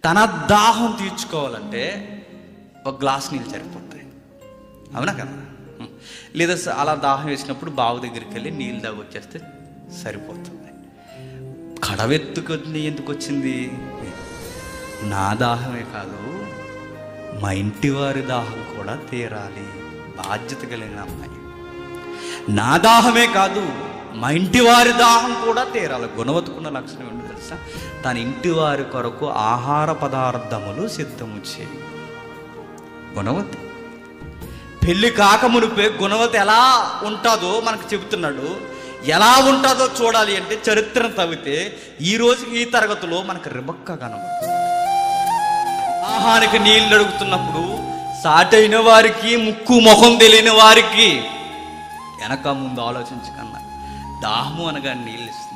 తన దాహం తీర్చుకోవాలంటే ఒక గ్లాస్ నీళ్ళు సరిపోతాయి అవునా కదా హ్మ్. లేదా స- అలా దాహం వేసినప్పుడు బావు దగ్గరికి వెళ్ళి నీళ్ళు దాగి వచ్చేస్తే సరిపోతుంది కడవెత్తుకొని ఎందుకు వచ్చింది నా దాహమే కాదు మా ఇంటి వారి దాహం కూడా తీరాలి బాధ్యత కలిగిన అమ్మాయి నా దాహమే కాదు మా ఇంటి వారి దాహం కూడా తీరాలి గుణవతుకున్న లక్షణం ఏంటో తెలుసా తన ఇంటి వారి కొరకు ఆహార పదార్థములు సిద్ధము చేయి గుణవతి పెళ్లి కాకమునిపే గుణవతి ఎలా ఉంటుందో మనకు చెబుతున్నాడు ఎలా ఉంటుందో చూడాలి అంటే చరిత్రను తవ్వితే ఈ రోజుకి ఈ తరగతిలో మనకు రిబక్క కనబడుతుంది ఆహానికి నీళ్ళు అడుగుతున్నప్పుడు సాటైన వారికి ముక్కు ముఖం తెలియని వారికి వెనక ముందు ఆలోచించకన్నా దాహము అనగా నీళ్ళు ఇస్తుంది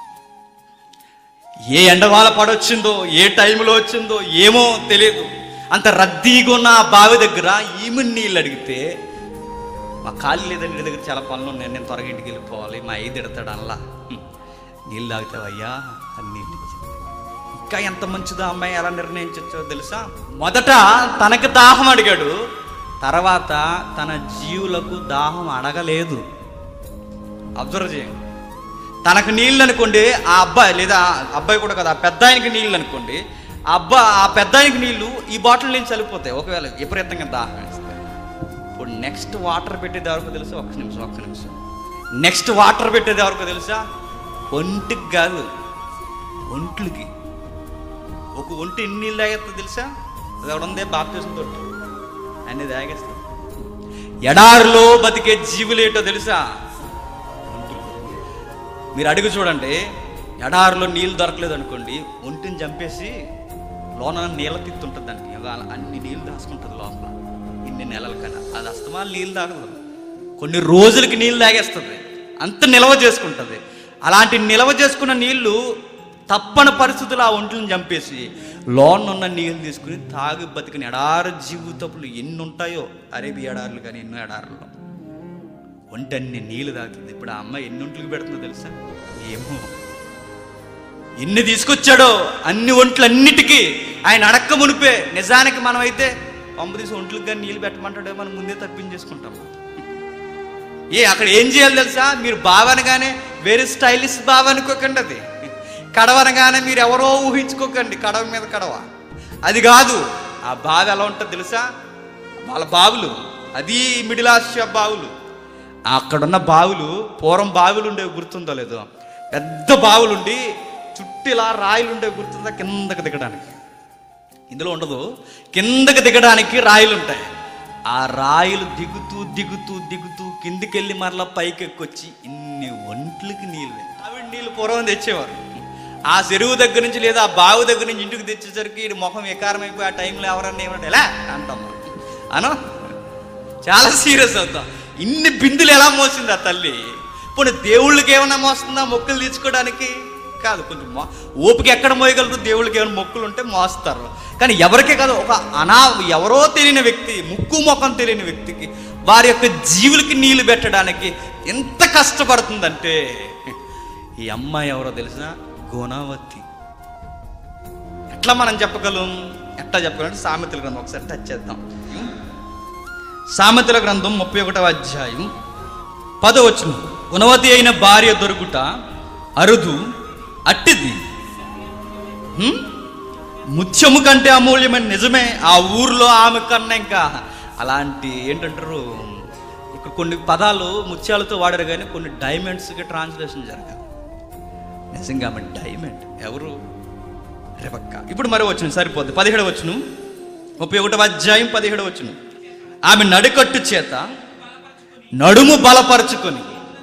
ఏ ఎండవాల పడొచ్చిందో ఏ టైంలో వచ్చిందో ఏమో తెలియదు అంత రద్దీగా ఉన్న ఆ బావి దగ్గర ఈమె నీళ్ళు అడిగితే మా ఖాళీ లేదండి ఇంటి దగ్గర చాలా పనులు ఉన్నాయి నేను త్వరగా ఇంటికి వెళ్ళిపోవాలి మా ఐదు ఎడతాడు అనలా హ్మ్. నీళ్ళు తాగుతావయ్యా అని నీళ్ళు ఇచ్చింది ఇంకా ఎంత మంచిదో అమ్మాయి ఎలా నిర్ణయించవచ్చో తెలుసా మొదట తనకి దాహం అడిగాడు తర్వాత తన జీవులకు దాహం అడగలేదు అబ్జర్వ్ చేయండి తనకు నీళ్ళు అనుకోండి ఆ అబ్బాయి లేదా ఆ అబ్బాయి కూడా కదా ఆ పెద్ద ఆయనకి నీళ్ళు అనుకోండి ఆ అబ్బా ఆ పెద్ద ఆయనకి నీళ్ళు ఈ బాటిల్ నుంచి చనిపోతాయి ఒకవేళ విపరీతంగా దాహం వేస్తే ఇప్పుడు నెక్స్ట్ వాటర్ పెట్టేది ఎవరికో తెలుసా ఒక్క నిమిషం ఒక్క నిమిషం నెక్స్ట్ వాటర్ పెట్టేది ఎవరికో తెలుసా ఒంటికి కాదు ఒంట్లకి ఒక ఒంటి ఎన్ని నీళ్ళు తాగేస్తుంది తెలుసా అది ఎవడుందే బాప్తీసం తోటి అన్ని తాగేస్తుంది ఎడారిలో బతికే జీవులేటో తెలుసా ఒంట్లు. మీరు అడుగు చూడండి ఎడారిలో నీళ్ళు దొరకలేదు అనుకోండి ఒంటిని చంపేసి లోన నీళ్ళ తిత్తి ఉంటుంది దానికి ఇవాళ అన్ని నీళ్ళు దాచుకుంటుంది లోపల ఇన్ని నెలల కన్నా అది అస్తమాలు నీళ్ళు తాగదు కొన్ని రోజులకి నీళ్ళు తాగేస్తుంది అంత నిల్వ చేసుకుంటుంది అలాంటి నిల్వ చేసుకున్న నీళ్లు తప్పని పరిస్థితులు ఆ ఒంట్లను చంపేసి లోన్ ఉన్న నీళ్ళు తీసుకుని తాగి బతికిన ఎడారి జీవితపులు ఎన్ని ఉంటాయో అరేబియా ఎడారులు కానీ ఎన్నో ఎడారుల్లో ఒంటి అన్ని నీళ్ళు తాగుతుంది ఇప్పుడు ఆ అమ్మాయి ఎన్ని ఒంట్లకు పెడుతుందో తెలుసా ఏమో ఎన్ని తీసుకొచ్చాడో అన్ని ఒంట్లన్నిటికీ ఆయన అడక్క మునిపే నిజానికి మనం అయితే పంప తీసి ఒంట్లకు కానీ నీళ్ళు పెట్టమంటాడో మనం ముందే తప్పించేసుకుంటాం ఏ అక్కడ ఏం చేయాలి తెలుసా మీరు బావనగానే వెరీ స్టైలిష్ బావ అనుకోకండి అది కడవనగానే మీరు ఎవరో ఊహించుకోకండి కడవ మీద కడవ అది కాదు ఆ బావి ఎలా ఉంటుంది తెలుసా వాళ్ళ బావులు అది మిడిల్ ఆసియా బావులు అక్కడున్న బావులు పూర్వం బావులు ఉండేవి గుర్తుందో లేదో పెద్ద బావులుండి చుట్టూ ఇలా రాయిలు ఉండేవి గుర్తుందా కిందకి దిగడానికి ఇందులో ఉండదు కిందకి దిగడానికి రాయిలు ఉంటాయి ఆ రాయిలు దిగుతూ దిగుతూ దిగుతూ కిందికెళ్ళి మరలా పైకి ఎక్కొచ్చి ఇన్ని ఒంట్లకి నీళ్ళు ఆవిడ నీళ్ళు పూర్వం తెచ్చేవారు ఆ చెరువు దగ్గర నుంచి లేదా ఆ బావి దగ్గర నుంచి ఇంటికి తెచ్చేసరికి ఈ ముఖం వికారం అయిపోయి ఆ టైంలో ఎవరన్నా ఏమంటే ఎలా అంటాం మనం. అను చాలా సీరియస్ అవుతాం ఇన్ని బిందులు ఎలా మోసింది ఆ తల్లి పోనీ దేవుళ్ళకి ఏమైనా మోస్తుందా మొక్కులు తీర్చుకోవడానికి కాదు కొంచెం మో ఓపిక ఎక్కడ మోయగలరు దేవుళ్ళకి ఏమైనా మొక్కులు ఉంటే మోస్తారు కానీ ఎవరికే కాదు ఒక అనా ఎవరో తెలియని వ్యక్తి ముక్కు ముఖం తెలియని వ్యక్తికి వారి యొక్క జీవులకి నీళ్లు పెట్టడానికి ఎంత కష్టపడుతుందంటే ఈ అమ్మాయి ఎవరో తెలిసిన గుణవతి ఎట్లా మనం చెప్పగలం ఎట్లా చెప్పగలం సామెతల గ్రంథం ఒకసారి టచ్ చేద్దాం సామెతల గ్రంథం ముప్పై ఒకటవ అధ్యాయం పదవచనం గుణవతి అయిన భార్య దొరుకుట అరుదు అట్టిది హ్మ్? ముత్యము కంటే అమూల్యమైన నిజమే ఆ ఊర్లో ఆమె కన్నా ఇంకా అలాంటి ఏంటంటారు ఇక్కడ కొన్ని పదాలు ముత్యాలతో వాడారు కానీ కొన్ని డైమండ్స్కి ట్రాన్స్లేషన్ జరగాలి నిజంగా ఆమె డైమండ్ ఎవరు రెబక్క ఇప్పుడు మరో వచ్చిన సరిపోద్ది పదిహేడు వచ్చును ముప్పై ఒకటవ అధ్యాయం పదిహేడు వచ్చును ఆమె నడికట్టు చేత నడుము బలపరుచుకొని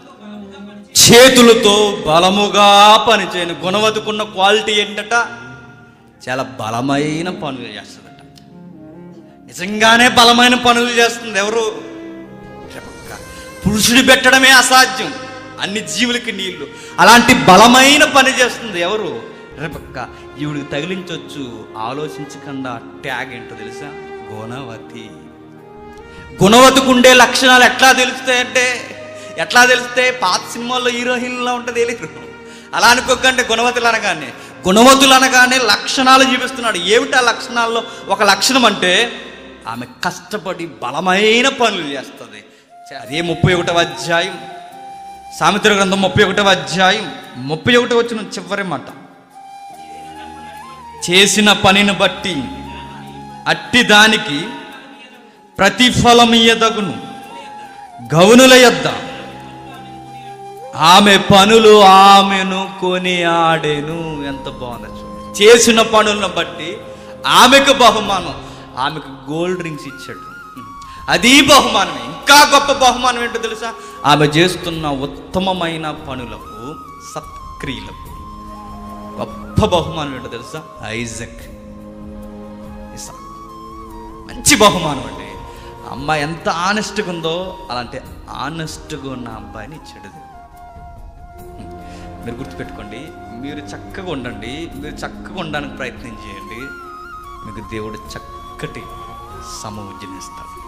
చేతులతో బలముగా పనిచేయను గుణవతుకున్న క్వాలిటీ ఏంటట చాలా బలమైన పనులు చేస్తుందట నిజంగానే బలమైన పనులు చేస్తుంది ఎవరు రెబక్క పురుషుడు పెట్టడమే అసాధ్యం అన్ని జీవులకి నీళ్లు అలాంటి బలమైన పని చేస్తుంది ఎవరు రెబక్క ఈవిడికి తగిలించవచ్చు ఆలోచించకుండా ట్యాగ్ ఏంటో తెలుసా గుణవతి గుణవతికి ఉండే లక్షణాలు ఎట్లా తెలుస్తాయంటే ఎట్లా తెలిస్తే పాత సినిమాల్లో హీరోయిన్లా ఉంటుంది తెలియదు అలా అనుకోకండి గుణవతులు అనగానే గుణవతులు అనగానే లక్షణాలు చూపిస్తున్నాడు ఏమిటి ఆ లక్షణాల్లో ఒక లక్షణం అంటే ఆమె కష్టపడి బలమైన పనులు చేస్తుంది అదే ముప్పై ఒకటవ అధ్యాయం సామిత్ర గ్రంథం ముప్పై ఒకటవ అధ్యాయం ముప్పై ఒకటి వచ్చిన చివరి మాట చేసిన పనిని బట్టి అట్టి దానికి ప్రతిఫలమియ్యదగును గౌనుల యొద్ద ఆమె పనులు ఆమెను కొని ఆడెను ఎంత బాగుంది చూడండి. చేసిన పనులను బట్టి ఆమెకు బహుమానం ఆమెకు గోల్డ్ రింగ్స్ ఇచ్చాడు అది బహుమానమే ఇంకా గొప్ప బహుమానం ఏంటో తెలుసా ఆమె చేస్తున్న ఉత్తమమైన పనులకు సత్క్రియలకు గొప్ప బహుమానం ఏంటో తెలుసా ఐజక్ ఇసాక్ మంచి బహుమానం అండి అమ్మాయి ఎంత ఆనెస్ట్గా ఉందో అలాంటి ఆనెస్ట్గా ఉన్న అబ్బాయిని ఇచ్చాడు దేవుడు. మీరు గుర్తుపెట్టుకోండి మీరు చక్కగా ఉండండి మీరు చక్కగా ఉండడానికి ప్రయత్నం చేయండి మీకు దేవుడు చక్కటి సమవుజ్జనిస్తాడు